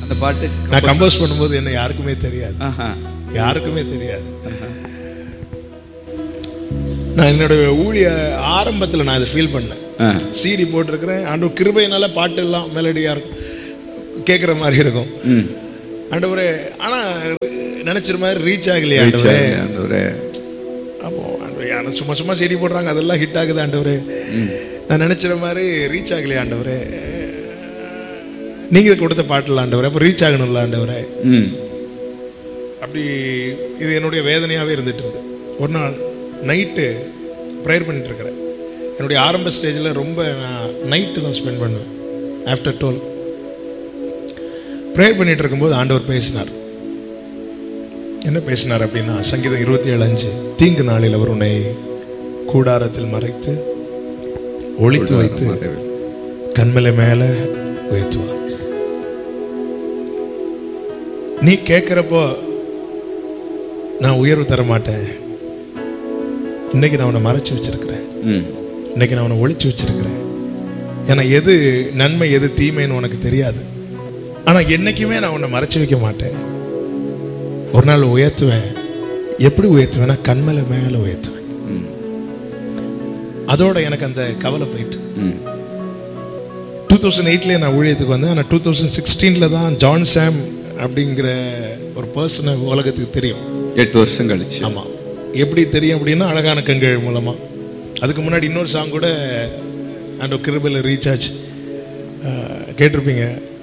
அந்த பாட்டு நான் கம்போஸ் பண்ணும்போது என்ன யாருக்குமே தெரியாது ஆஹா யாருக்குமே தெரியாது நான் என்னோட ஊழிய ஆரம்பத்தில் நான் இதை ஃபீல் பண்ணேன் ஆ சிடி போட்டிருக்கிறேன் ஆண்டு கிருபையினால பாட்டு எல்லாம் மெலடியாக இருக்கும் கேட்குற மாதிரி இருக்கும் ம் ஆண்டவரே ஆனால் நினைச்சிற மாதிரி ரீச் ஆகலையே ஆண்டவரே ஆண்டவரே அப்போ ஆண்டவரே யாரும் சும்மா சும்மா செடி போடுறாங்க அதெல்லாம் ஹிட் ஆகுது ஆண்டவரே நான் நினைச்சிற மாதிரி ரீச் ஆகலையே ஆண்டவரே நீங்க கொடுத்த பாட்டில் ஆண்டவரே அப்போ ரீச் ஆகணும்ல ஆண்டவரே ம் அப்படி இது என்னுடைய வேதனையாகவே இருந்துட்டு இருந்து ஒரு நாள் நைட்டு ப்ரேயர் பண்ணிட்டு இருக்கிறேன் என்னுடைய ஆரம்ப ஸ்டேஜில் ரொம்ப நான் நைட்டு தான் ஸ்பெண்ட் பண்ணுவேன் ஆஃப்டர் டுவெல் ப்ரேயர் பண்ணிட்டு இருக்கும்போது ஆண்டவர் பேசினார் என்ன பேசினார் அப்படின்னா சங்கீதம் இருபத்தி ஏழு அஞ்சு தீங்கு நாளில் அவர் உன்னை கூடாரத்தில் மறைத்து ஒளித்து வைத்து கண்மலை மேலே உயர்த்துவார் நீ கேட்குறப்போ நான் உயர்வு தர மாட்டேன் இன்னைக்கு நான் உன்னை மறைச்சு வச்சிருக்கிறேன் ம் இன்னைக்கு நான் உன்னை ஒளிச்சு வச்சிருக்கிறேன் ஏன்னா எது நன்மை எது தீமைன்னு உனக்கு தெரியாது ஆனா என்னைக்குமே நான் உன்னை மறைச்சு வைக்க மாட்டேன் ஒரு நாள் உயர்த்துவேன் எப்படி உயர்த்துவேன்னா கண்மலை மேல உயர்த்துவேன் ம் அதோட எனக்கு அந்த கவலை போயிட்டு ம் டூ தௌசண்ட் எயிட்லேயே நான் ஊழியத்துக்கு வந்தேன் ஆனால் டூ தௌசண்ட் சிக்ஸ்டீனில் தான் ஜான் சாம் அப்படிங்கிற ஒரு பர்சனை உலகத்துக்கு தெரியும் எட்டு வருஷம் கழிச்சு ஆமாம் எப்படி தெரியும் அப்படின்னா அழகான கண்கள் மூலமாக அதுக்கு முன்னாடி இன்னொரு சாங் கூட அண்ட் கிருபையில் ரீச் ஆச்சு அஹ், கேட்டிருப்பீங்க